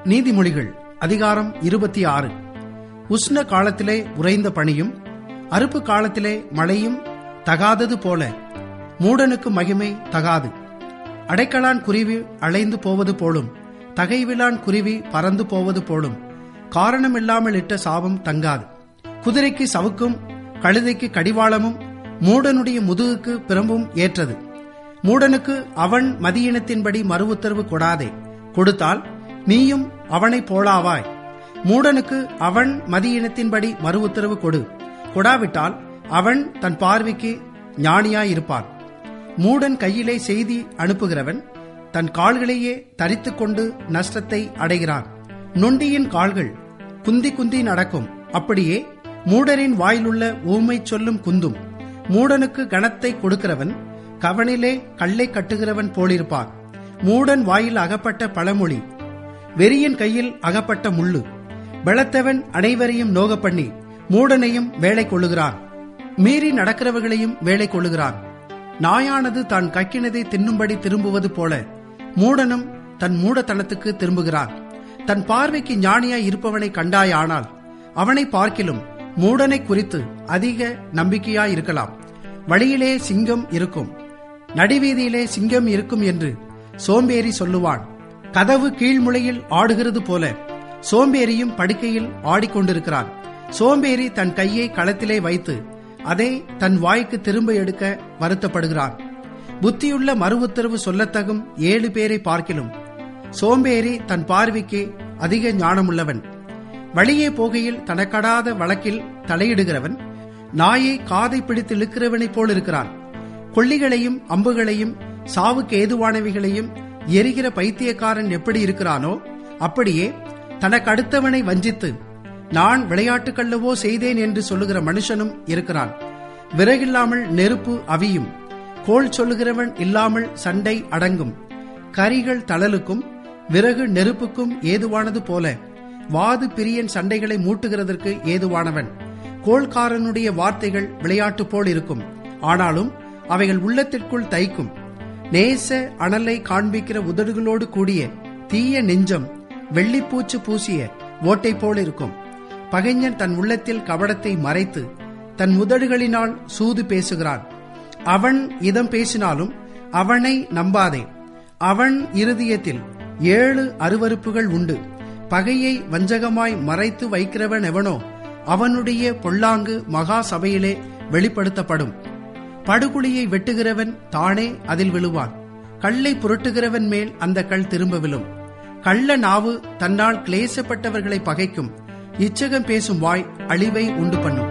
நீதிமொழிகள் அதிகாரம் இருபத்தி ஆறு உஷ்ண காலத்திலே உறைந்த பனியும் அறுப்பு காலத்திலே மழையும் தகாதது போல மூடனுக்கு மகிமை தகாது அடைக்கலான் குருவி அலைந்து போவது போலும் தகைவிலான் குருவி பறந்து போவது போலும் காரணமில்லாமல் இட்ட சாபம் தங்காது குதிரைக்கு சவுக்கும் கழுதைக்கு கடிவாளமும் மூடனுடைய முதுகுக்கு பிரம்பும் ஏற்றது மூடனுக்கு அவன் மதியினத்தின்படி மறு உத்தரவு கொடாதே கொடுத்தால் நீயும் அவனை போலாவாய் மூடனுக்கு அவன் மதியினத்தின்படி மறு உத்தரவு கொடு கொடாவிட்டால் அவன் தன் பார்வைக்கு ஞானியாயிருப்பான் மூடன் கையிலே செய்தி அனுப்புகிறவன் தன் கால்களையே தரித்துக் கொண்டு நஷ்டத்தை அடைகிறான் நொண்டியின் கால்கள் குந்தி குந்தி நடக்கும் அப்படியே மூடரின் வாயிலுள்ள ஊமை சொல்லும் குந்தும் மூடனுக்கு கணத்தை கொடுக்கிறவன் கவனிலே கல்லை கட்டுகிறவன் போலிருப்பான் மூடன் வாயில் அகப்பட்ட பழமொழி வெறியின் கையில் அகப்பட்ட முள்ளு பெளத்தவன் அனைவரையும் நோக பண்ணி மூடனையும் வேலை கொள்ளுகிறான் மீறி நடக்கிறவர்களையும் வேலை கொள்ளுகிறான் நாயானது தான் கக்கினதை தின்னும்படி திரும்புவது போல மூடனும் தன் மூடத்தனத்துக்கு திரும்புகிறான் தன் பார்வைக்கு ஞானியாய் இருப்பவனை கண்டாயானால் அவனை பார்க்கிலும் மூடனை குறித்து அதிக நம்பிக்கையாய் இருக்கலாம் வழியிலே சிங்கம் இருக்கும் நடிவீதியிலே சிங்கம் இருக்கும் என்று சோம்பேறி சொல்லுவான் கதவு கீழ்முளையில் ஆடுகிறது போல சோம்பேறியும் படுக்கையில் ஆடிக்கொண்டிருக்கிறான் சோம்பேறி தன் கையை களத்திலே வைத்து அதை தன் வாய்க்கு திரும்ப எடுக்க வருத்தப்படுகிறான் புத்தியுள்ள மறு உத்தரவு சொல்லத்தகும் ஏழு பேரை பார்க்கிலும் சோம்பேறி தன் பார்வைக்கு அதிக ஞானமுள்ளவன் வழியே போகையில் தனக்கடாத வழக்கில் தலையிடுகிறவன் நாயை காதை பிடித்து இழுக்கிறவனைப் போல் இருக்கிறான் கொள்ளிகளையும் அம்புகளையும் சாவுக்கு ஏதுவானவைகளையும் எரிகிற பைத்தியக்காரன் எப்படி இருக்கிறானோ அப்படியே தனக்கு அடுத்தவனை வஞ்சித்து நான் விளையாட்டுக்கல்லவோ செய்தேன் என்று சொல்லுகிற மனுஷனும் இருக்கிறான் விறகில்லாமல் நெருப்பு அவியும் கோல் சொல்லுகிறவன் இல்லாமல் சண்டை அடங்கும் கரிகள் தளலுக்கும் விறகு நெருப்புக்கும் ஏதுவானது போல வாது பிரியன் சண்டைகளை மூட்டுகிறதற்கு ஏதுவானவன் கோள்காரனுடைய வார்த்தைகள் விளையாட்டு போல் இருக்கும் ஆனாலும் அவைகள் உள்ளத்திற்குள் தைக்கும் நேச அனலை காண்பிக்கிற உதடுகளோடு கூடிய தீய நெஞ்சம் வெள்ளிப்பூச்சு பூசிய ஓட்டை போல் இருக்கும் பகைஞன் தன் உள்ளத்தில் கபடத்தை மறைத்து தன் உதடுகளினால் சூது பேசுகிறான் அவன் இதம் பேசினாலும் அவனை நம்பாதே அவன் இருதயத்தில் ஏழு அருவறுப்புகள் உண்டு பகையை வஞ்சகமாய் மறைத்து வைக்கிறவன் எவனோ அவனுடைய பொல்லாங்கு மகா சபையிலே வெளிப்படுத்தப்படும் படுகுழியை வெட்டுகிறவன் தானே அதில் விழுவான் கல்லை புரட்டுகிறவன் மேல் அந்த கல் திரும்ப விழும் கள்ள நாவு தன்னால் கிளேசப்பட்டவர்களை பகைக்கும் இச்சகம் பேசும் வாய் அழிவை உண்டு பண்ணும்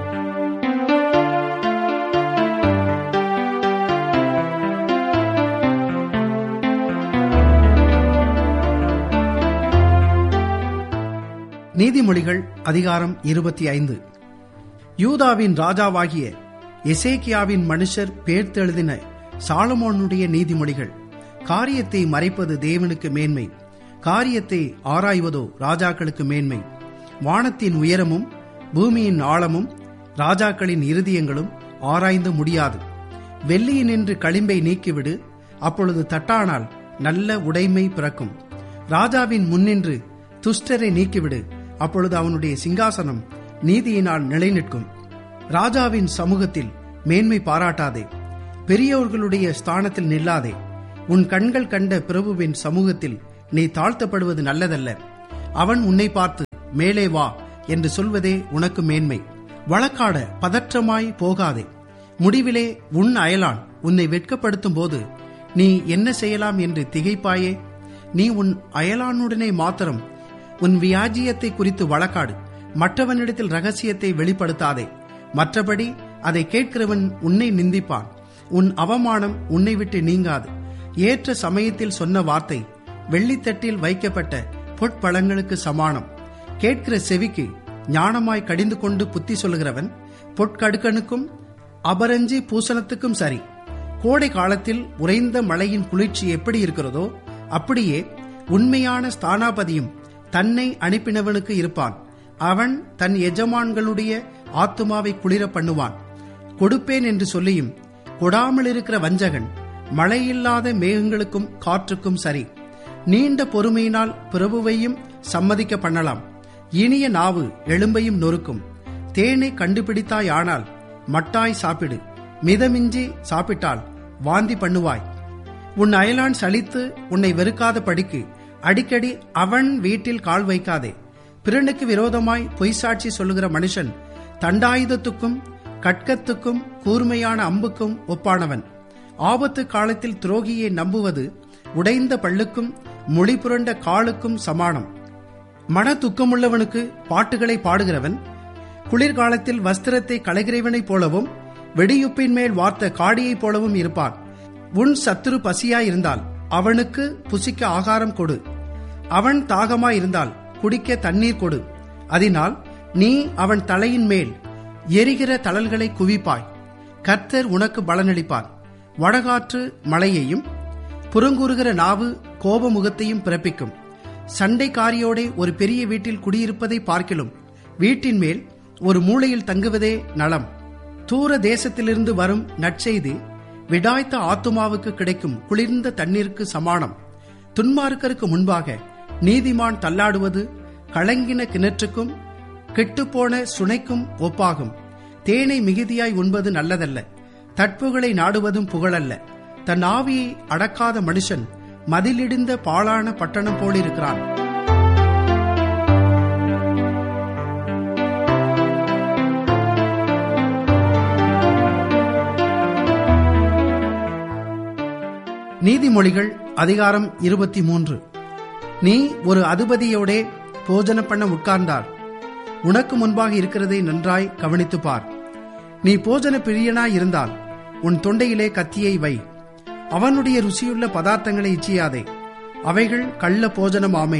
நீதிமொழிகள் அதிகாரம் இருபத்தி ஐந்து யூதாவின் ராஜாவாகிய எசேக்கியாவின் மனுஷர் பேர்த்தெழுதின சாலமோனுடைய நீதிமொழிகள் காரியத்தை மறைப்பது தேவனுக்கு மேன்மை காரியத்தை ஆராய்வதோ ராஜாக்களுக்கு மேன்மை வானத்தின் உயரமும் பூமியின் ஆழமும் ராஜாக்களின் இருதயங்களும் ஆராய்ந்து முடியாது வெள்ளியினின்று களிம்பை நீக்கிவிடு அப்பொழுது தட்டானால் நல்ல உடைமை பிறக்கும் ராஜாவின் முன்னின்று துஷ்டரை நீக்கிவிடு அப்பொழுது அவனுடைய சிங்காசனம் நீதியினால் நிலைநிற்கும் ராஜாவின் சமூகத்தில் மேன்மை பாராட்டாதே பெரியோர்களுடைய ஸ்தானத்தில் நில்லாதே உன் கண்கள் கண்ட பிரபுவின் சமூகத்தில் நீ தாழ்த்தப்படுவது நல்லதல்ல அவன் உன்னை பார்த்து மேலே வா என்று சொல்வதே உனக்கு மேன்மை வழக்காட பதற்றமாய் போகாதே முடிவிலே உன் அயலான் உன்னை வெட்கப்படுத்தும் போது நீ என்ன செய்யலாம் என்று திகைப்பாயே நீ உன் அயலானுடனே மாத்திரம் உன் வியாஜியத்தை குறித்து வழக்காடு மற்றவனிடத்தில் ரகசியத்தை வெளிப்படுத்தாதே மற்றபடி அதை கேட்கிறவன் உன்னை நிந்திப்பான் உன் அவமானம் உன்னை விட்டு நீங்காது ஏற்ற சமயத்தில் சொன்ன வார்த்தை வெள்ளித்தட்டில் வைக்கப்பட்ட பொற்பழங்களுக்கு சமானம் கேட்கிற செவிக்கு ஞானமாய் கடிந்து கொண்டு புத்தி சொல்லுகிறவன் பொற்கடுக்கனுக்கும் அபரஞ்சி பூசணத்துக்கும் சரி கோடை காலத்தில் உறைந்த மழையின் குளிர்ச்சி எப்படி இருக்கிறதோ அப்படியே உண்மையான ஸ்தானாபதியும் தன்னை அனுப்பினவனுக்கு இருப்பான் அவன் தன் எஜமான்களுடைய ஆத்துமாவை குளிர பண்ணுவான் கொடுப்பேன் என்று சொல்லியும் கொடாமல் இருக்கிற வஞ்சகன் மழையில்லாத மேகங்களுக்கும் காற்றுக்கும் சரி நீண்ட பொறுமையினால் பிரபுவையும் சம்மதிக்க பண்ணலாம் இனிய நாவு எலும்பையும் நொறுக்கும் தேனை கண்டுபிடித்தாயானால் மட்டாய் சாப்பிடு மிதமிஞ்சி சாப்பிட்டால் வாந்தி பண்ணுவாய் உன் அயலான் சலித்து உன்னை வெறுக்காத படிக்கு அடிக்கடி அவன் வீட்டில் கால் வைக்காதே பிறனுக்கு விரோதமாய் பொய்சாட்சி சொல்லுகிற மனுஷன் தண்டாயுதத்துக்கும் கட்கத்துக்கும் கூர்மையான அம்புக்கும் ஒப்பானவன் ஆபத்து காலத்தில் துரோகியை நம்புவது உடைந்த பல்லுக்கும் மொழி புரண்ட காலுக்கும் சமானம் மன துக்கமுள்ளவனுக்கு பாட்டுகளை பாடுகிறவன் குளிர்காலத்தில் வஸ்திரத்தை களைகிறவனைப் போலவும் வெடியுப்பின் மேல் வார்த்த காடியைப் போலவும் இருப்பான் உன் சத்துரு பசியாயிருந்தால் அவனுக்கு புசிக்க ஆகாரம் கொடு அவன் தாகமாயிருந்தால் குடிக்க தண்ணீர் கொடு அதனால் நீ அவன் தலையின் மேல் எரிகிற தளல்களை குவிப்பாய் கர்த்தர் உனக்கு பலனளிப்பார் வடகாற்று மழையையும் புறங்கூறுகிற நாவு கோபமுகத்தையும் பிறப்பிக்கும் சண்டைக்காரியோடே ஒரு பெரிய வீட்டில் குடியிருப்பதை பார்க்கிலும் வீட்டின் மேல் ஒரு மூலையில் தங்குவதே நலம் தூர தேசத்திலிருந்து வரும் நற்செய்தி விடாய்த்த ஆத்துமாவுக்கு கிடைக்கும் குளிர்ந்த தண்ணீருக்கு சமானம் துன்மார்க்கருக்கு முன்பாக நீதிமான் தள்ளாடுவது கலங்கின கிணற்றுக்கும் கெட்டுப்போன சுனைக்கும் ஒப்பாகும் தேனை மிகுதியாய் உண்பது நல்லதல்ல தட்புகளை நாடுவதும் புகழல்ல தன் ஆவியை அடக்காத மனுஷன் மதிலிடிந்த பாழான பட்டணம் போலிருக்கிறான் நீதிமொழிகள் அதிகாரம் இருபத்தி மூன்று நீ ஒரு அதிபதியோடே போஜன பண்ண உட்கார்ந்தார் உனக்கு முன்பாக இருக்கிறதை நன்றாய் கவனித்துப் பார் நீ போஜன பிரியனாய் இருந்தால் உன் தொண்டையிலே கத்தியை வை அவனுடைய ருசியுள்ள பதார்த்தங்களை இச்சியாதே அவைகள் கள்ள போஜனமாமே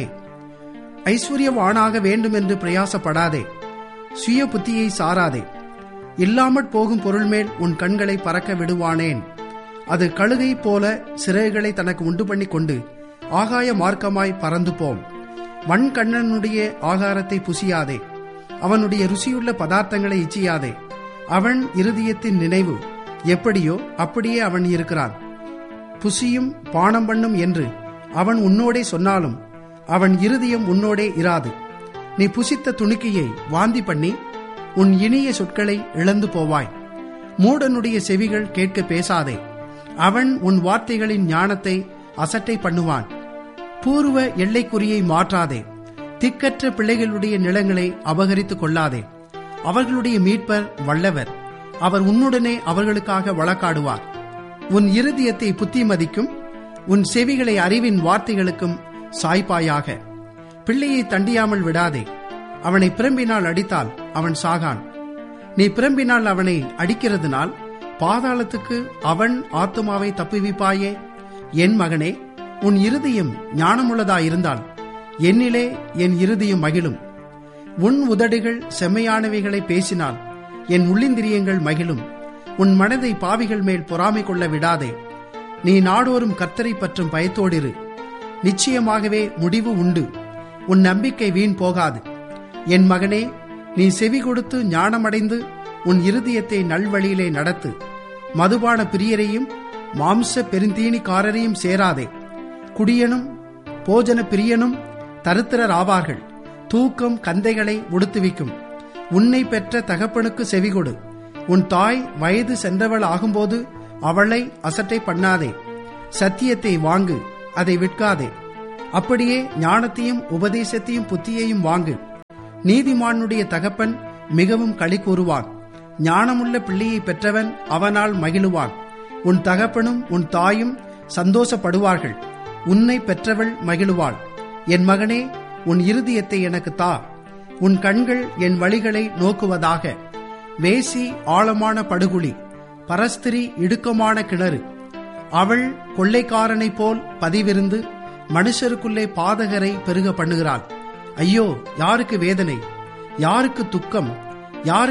ஐஸ்வர்யவானாக வேண்டும் என்று பிரயாசப்படாதே சுய புத்தியை சாராதே இல்லாமற் போகும் பொருள் மேல் உன் கண்களை பறக்க விடுவானேன் அது கழுகை போல சிறகுகளை தனக்கு உண்டு பண்ணி கொண்டு ஆகாய மார்க்கமாய் பறந்து போம் வன்கண்ணனுடைய ஆகாரத்தை புசியாதே அவனுடைய ருசியுள்ள பதார்த்தங்களை இச்சியாதே அவன் இருதயத்தின் நினைவு எப்படியோ அப்படியே அவன் இருக்கிறான் புசியும் பானம் பண்ணும் என்று அவன் உன்னோடே சொன்னாலும் அவன் இருதயம் உன்னோடே இராது நீ புசித்த துணுக்கியை வாந்தி பண்ணி உன் இனிய சொற்களை இழந்து போவாய் மூடனுடைய செவிகள் கேட்க பேசாதே அவன் உன் வார்த்தைகளின் ஞானத்தை அசட்டை பண்ணுவான் பூர்வ எல்லைக்குறியை மாற்றாதே திக்கற்ற பிள்ளைகளுடைய நிலங்களை அபகரித்துக் கொள்ளாதே அவர்களுடைய மீட்பர் வல்லவர் அவர் உன்னுடனே அவர்களுக்காக வழக்காடுவார் உன் இருதயத்தை புத்திமதிக்கும் உன் செவிகளை அறிவின் வார்த்தைகளுக்கும் சாய்ப்பாயாக பிள்ளையை தண்டியாமல் விடாதே அவனை பிரம்பினால் அடித்தால் அவன் சாகான் நீ பிரம்பினால் அவனை அடிக்கிறதுனால் பாதாளத்துக்கு அவன் ஆத்துமாவை தப்புவிப்பாயே என் மகனே உன் இருதயம் ஞானமுள்ளதாயிருந்தால் என்னிலே என் இருதயம் மகிழும் உன் உதடுகள் செம்மையானவைகளை பேசினால் என் உள்ளிந்திரியங்கள் மகிழும் உன் மனதை பாவிகள் மேல் பொறாமை கொள்ள விடாதே நீ நாடோறும் கர்த்தரை பற்றும் பயத்தோடிரு நிச்சயமாகவே முடிவு உண்டு உன் நம்பிக்கை வீண் போகாது என் மகனே நீ செவி கொடுத்து ஞானமடைந்து உன் இருதயத்தை நல்வழியிலே நடத்து மதுபான பிரியரையும் மாம்ச பெருந்தீனிக்காரரையும் சேராதே குடியனும் போஜன பிரியனும் தருத்திரர் ஆவார்கள் தூக்கம் கந்தைகளை உடுத்துவிக்கும் உன்னை பெற்ற தகப்பனுக்கு செவிகொடு உன் தாய் வயது சென்றவள் ஆகும்போது அவளை அசட்டை பண்ணாதே சத்தியத்தை வாங்கு அதை விற்காதே அப்படியே ஞானத்தையும் உபதேசத்தையும் புத்தியையும் வாங்கு நீதிமானுடைய தகப்பன் மிகவும் களி கூறுவான் ஞானமுள்ள பிள்ளையை பெற்றவன் அவனால் மகிழுவான் உன் தகப்பனும் உன் தாயும் சந்தோஷப்படுவார்கள் உன்னை பெற்றவள் மகிழுவாள் என் மகனே உன் இருதயத்தை எனக்கு தா உன் கண்கள் என் வழிகளை நோக்குவதாக வேசி ஆழமான படுகுழி பரஸ்திரி இடுக்கமான கிணறு அவள் கொள்ளைக்காரனைப் போல் பதிவிருந்து மனுஷருக்குள்ளே பாதகரை பெருக பண்ணுகிறாள் ஐயோ யாருக்கு வேதனை யாருக்கு துக்கம் யாருக்கு